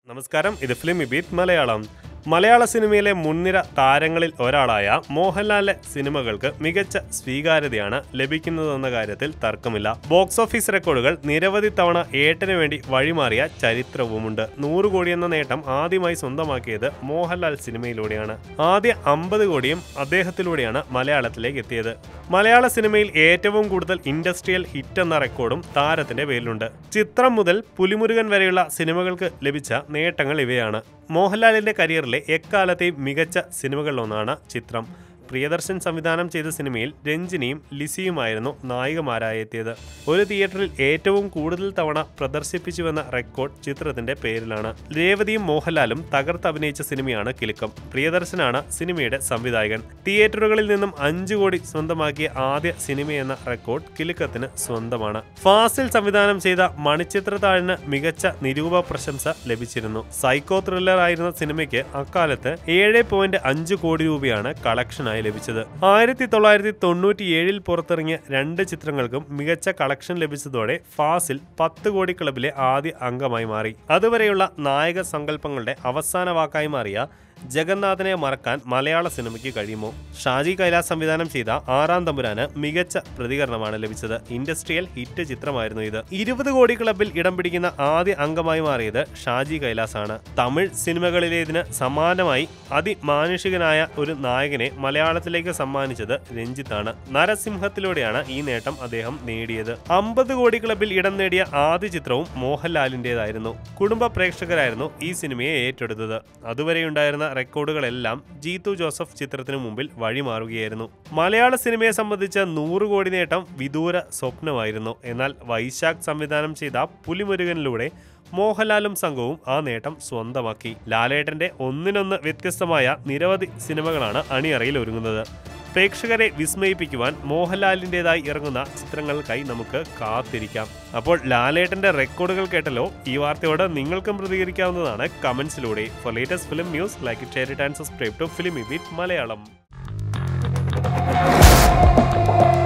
നമസ്കാരം ഇത് film beat Malayalam മലയാള സിനിമയിലെ മുൻനിര താരങ്ങളിൽ ഒരാളായ മോഹൻലാലിന്റെ സിനിമകൾക്ക് മികച്ച സ്വീകാര്യതയാണ് ലഭിക്കുന്നതെന്ന കാര്യത്തിൽ തർക്കമില്ല ബോക്സ് ഓഫീസ് റെക്കോർഡുകൾ നിരവധി തവണ ഏട്ടന് വേണ്ടി വഴിമാറിയ ചരിത്രവുമുണ്ട് നൂറ് കോടി എന്ന നേട്ടം ആദ്യമായി സ്വന്തമാക്കിയത് മോഹൻലാൽ സിനിമയിലൂടെയാണ് ആദ്യ അമ്പത് കോടിയും അദ്ദേഹത്തിലൂടെയാണ് മലയാളത്തിലേക്ക് എത്തിയത് മലയാള സിനിമയിൽ ഏറ്റവും കൂടുതൽ ഇൻഡസ്ട്രിയൽ ഹിറ്റ് എന്ന റെക്കോർഡും താരത്തിന്റെ പേരിലുണ്ട് ചിത്രം മുതൽ പുലിമുരുകൻ വരെയുള്ള സിനിമകൾക്ക് ലഭിച്ച നേട്ടങ്ങൾ ഇവയാണ് മോഹൻലാലിന്റെ കരിയറിലെ എക്കാലത്തെയും മികച്ച സിനിമകളിലൊന്നാണ് ചിത്രം പ്രിയദർശൻ സംവിധാനം ചെയ്ത സിനിമയിൽ രഞ്ജിനിയും ലിസിയുമായിരുന്നു നായികമാരായി എത്തിയത് ഒരു തിയേറ്ററിൽ ഏറ്റവും കൂടുതൽ തവണ പ്രദർശിപ്പിച്ചുവെന്ന റെക്കോർഡ് ചിത്രത്തിന്റെ പേരിലാണ് രേവതിയും മോഹൻലാലും തകർത്ത് അഭിനയിച്ച സിനിമയാണ് കിലുക്കം പ്രിയദർശനാണ് സിനിമയുടെ സംവിധായകൻ തിയേറ്ററുകളിൽ നിന്നും അഞ്ചു കോടി സ്വന്തമാക്കിയ ആദ്യ സിനിമയെന്ന റെക്കോർഡ് കിലുക്കത്തിന് സ്വന്തമാണ് ഫാസിൽ സംവിധാനം ചെയ്ത മണിച്ചിത്രത്താഴിന് മികച്ച നിരൂപ പ്രശംസ ലഭിച്ചിരുന്നു സൈക്കോ ത്രില്ലർ ആയിരുന്ന സിനിമയ്ക്ക് അക്കാലത്ത് ഏഴ് പോയിന്റ് അഞ്ച് കോടി രൂപയാണ് കളക്ഷനായി ലഭിച്ചത് ആയിരത്തി തൊള്ളായിരത്തി തൊണ്ണൂറ്റി ഏഴിൽ പുറത്തിറങ്ങിയ രണ്ട് ചിത്രങ്ങൾക്കും മികച്ച കളക്ഷൻ ലഭിച്ചതോടെ ഫാസിൽ പത്ത് കോടി ക്ലബിലെ ആദ്യ അംഗമായി മാറി അതുവരെയുള്ള നായക സങ്കല്പങ്ങളുടെ അവസാന വാക്കായി മാറിയ ജഗന്നാഥനെ മറക്കാൻ മലയാള സിനിമയ്ക്ക് കഴിയുമോ ഷാജി കൈലാസ് സംവിധാനം ചെയ്ത ആറാം തമ്പുരാന് മികച്ച പ്രതികരണമാണ് ലഭിച്ചത് ഇൻഡസ്ട്രിയൽ ഹിറ്റ് ചിത്രമായിരുന്നു ഇത് ഇരുപത് കോടി ക്ലബിൽ ഇടം പിടിക്കുന്ന ആദ്യ അംഗമായി മാറിയത് ഷാജി കൈലാസ് ആണ് തമിഴ് സിനിമകളിലേതിന് സമാനമായി അതിമാനുഷികനായ ഒരു നായകനെ മലയാളത്തിലേക്ക് സമ്മാനിച്ചത് രഞ്ജിത്താണ് നരസിംഹത്തിലൂടെയാണ് ഈ നേട്ടം അദ്ദേഹം നേടിയത് അമ്പത് കോടി ക്ലബിൽ ഇടം നേടിയ ആദ്യ ചിത്രവും മോഹൻലാലിൻ്റെതായിരുന്നു കുടുംബ പ്രേക്ഷകരായിരുന്നു ഈ സിനിമയെ ഏറ്റെടുത്തത് അതുവരെയുണ്ടായിരുന്ന റെക്കോർഡുകളെല്ലാം ജീത്തു ജോസഫ് ചിത്രത്തിനു മുമ്പിൽ വഴിമാറുകയായിരുന്നു മലയാള സിനിമയെ സംബന്ധിച്ച നൂറ് കോടി നേട്ടം വിദൂര സ്വപ്നമായിരുന്നു എന്നാൽ വൈശാഖ് സംവിധാനം ചെയ്ത പുലിമുരുകനിലൂടെ മോഹൻലാലും സംഘവും ആ നേട്ടം സ്വന്തമാക്കി ലാലേട്ടന്റെ ഒന്നിനൊന്ന് വ്യത്യസ്തമായ നിരവധി സിനിമകളാണ് അണിയറയിൽ ഒരുങ്ങുന്നത് പ്രേക്ഷകരെ വിസ്മയിപ്പിക്കുവാൻ മോഹൻലാലിൻ്റെതായി ഇറങ്ങുന്ന ചിത്രങ്ങൾക്കായി നമുക്ക് കാത്തിരിക്കാം അപ്പോൾ ലാലേട്ടന്റെ റെക്കോർഡുകൾ കേട്ടല്ലോ ഈ വാർത്തയോട് നിങ്ങൾക്കും പ്രതികരിക്കാവുന്നതാണ് കമന്റ്സിലൂടെ for latest film news like share it and subscribe to film with Malayalam